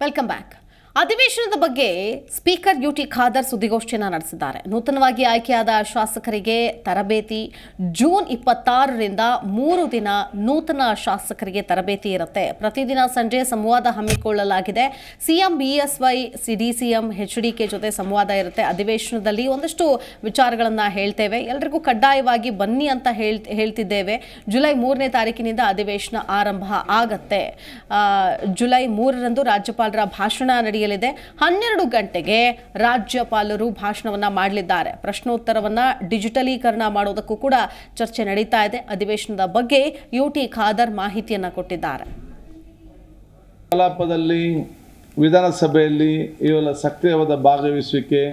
welcome back ಅಧಿವೇಶನದ ಬಗ್ಗೆ speaker U T Khader ಸುದ್ದಿಗೋಷ್ಠಿಯನ್ನು ನಡೆಸಿದ್ದಾರೆ ನೂತನವಾಗಿ ಆಯ್ಕೆಯಾದ ಶಾಸಕರಿಗೆ ತರಬೇತಿ ಜೂನ್ ಇಪ್ಪತ್ತಾರರಿಂದ ಮೂರು ದಿನ ನೂತನ ಶಾಸಕರಿಗೆ ತರಬೇತಿ ಇರುತ್ತೆ ಪ್ರತಿದಿನ ಸಂಜೆ ಸಂವಾದ ಹಮ್ಮಿಕೊಳ್ಳಲಾಗಿದೆ CM BSY CDCM H D K ಜೊತೆ ಸಂವಾದ ಇರುತ್ತೆ ಅಧಿವೇಶನದಲ್ಲಿ ಒಂದಷ್ಟು ವಿಚಾರಗಳನ್ನು ಹೇಳ್ತೇವೆ ಎಲ್ರಿಗೂ ಕಡ್ಡಾಯವಾಗಿ ಬನ್ನಿ ಅಂತ ಹೇಳ್ ಹೇಳ್ತಿದ್ದೇವೆ ಜುಲೈ ಮೂರನೇ ತಾರೀಕಿನಿಂದ ಅಧಿವೇಶನ ಆರಂಭ ಆಗತ್ತೆ ಆ, ಜುಲೈ ಮೂರರಂದು ರಾಜ್ಯಪಾಲರ ಭಾಷಣ ನಡೆಯಲಿದೆ ಹನ್ನೆರಡು ಗಂಟೆಗೆ ರಾಜ್ಯಪಾಲರು ಭಾಷಣವನ್ನ ಮಾಡಲಿದ್ದಾರೆ ಪ್ರಶ್ನೋತ್ತರವನ್ನ ಡಿಜಿಟಲೀಕರಣ ಮಾಡೋದಕ್ಕೂ ಕೂಡ ಚರ್ಚೆ ನಡೀತಾ ಇದೆ ಅಧಿವೇಶನದ ಬಗ್ಗೆ ಯು ಟಿ ಖಾದರ್ ಮಾಹಿತಿಯನ್ನ ಕೊಟ್ಟಿದ್ದಾರೆ ಕಲಾಪದಲ್ಲಿ ವಿಧಾನಸಭೆಯಲ್ಲಿ ಇವೆಲ್ಲ ಸಕ್ರಿಯವಾದ ಭಾಗವಹಿಸುವಿಕೆ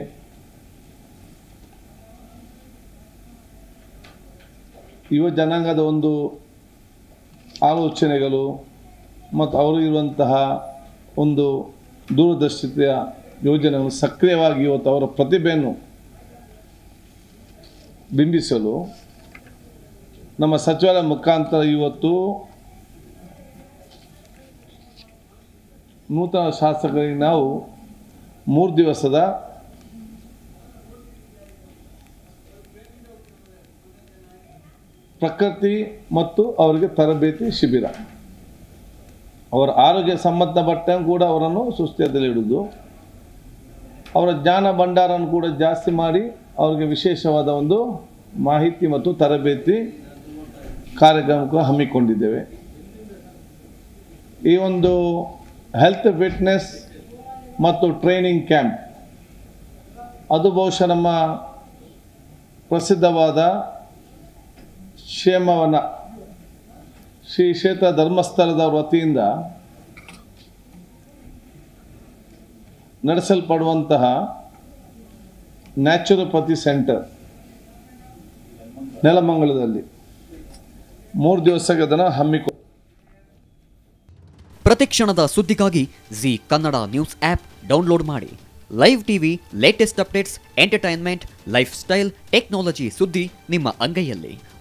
ಯುವ ಜನಾಂಗದ ಒಂದು ಆಲೋಚನೆಗಳು ಮತ್ತು ಅವರಿರುವಂತಹ ಒಂದು ದೂರದರ್ಶಿತೆಯ ಯೋಜನೆಗಳು ಸಕ್ರಿಯವಾಗಿ ಇವತ್ತು ಅವರ ಪ್ರತಿಭೆಯನ್ನು ಬಿಂಬಿಸಲು ನಮ್ಮ ಸಚಿವಾಲಯ ಮುಖಾಂತರ ಇವತ್ತು ನೂತನ ಶಾಸಕರಿಗೆ ನಾವು ಮೂರು ದಿವಸದ ಪ್ರಕೃತಿ ಮತ್ತು ಅವರಿಗೆ ತರಬೇತಿ ಶಿಬಿರ ಅವರ ಆರೋಗ್ಯ ಸಂಬಂಧಪಟ್ಟ ಕೂಡ ಅವರನ್ನು ಸುಸ್ಥಿತಿಯಲ್ಲಿ ಇಡುವುದು ಅವರ ಜ್ಞಾನ ಭಂಡಾರವನ್ನು ಕೂಡ ಜಾಸ್ತಿ ಮಾಡಿ ಅವರಿಗೆ ವಿಶೇಷವಾದ ಒಂದು ಮಾಹಿತಿ ಮತ್ತು ತರಬೇತಿ ಕಾರ್ಯಕ್ರಮಕ್ಕೆ ಹಮ್ಮಿಕೊಂಡಿದ್ದೇವೆ ಈ ಒಂದು ಹೆಲ್ತ್ ಫಿಟ್ನೆಸ್ ಮತ್ತು ಟ್ರೈನಿಂಗ್ ಕ್ಯಾಂಪ್ ಅದು ಬಹುಶಃ ನಮ್ಮ ಪ್ರಸಿದ್ಧವಾದ ಕ್ಷೇಮವನ ಶ್ರೀ ಕ್ಷೇತ್ರ ಧರ್ಮಸ್ಥಳದ ವತಿಯಿಂದ ನಡೆಸಲ್ಪಡುವಂತಹ ನ್ಯಾಚುರೋಪತಿ ಸೆಂಟರ್ ನೆಲಮಂಗಲದಲ್ಲಿ ಮೂರು ದಿವಸಕ್ಕೆ ಅದನ್ನು ಹಮ್ಮಿಕೊ ಪ್ರತಿಕ್ಷಣದ ಸುದ್ದಿಗಾಗಿ Zee Kannada news app download ಮಾಡಿ live TV latest updates entertainment lifestyle technology ಸುದ್ದಿ ನಿಮ್ಮ ಅಂಗೈಯಲ್ಲಿ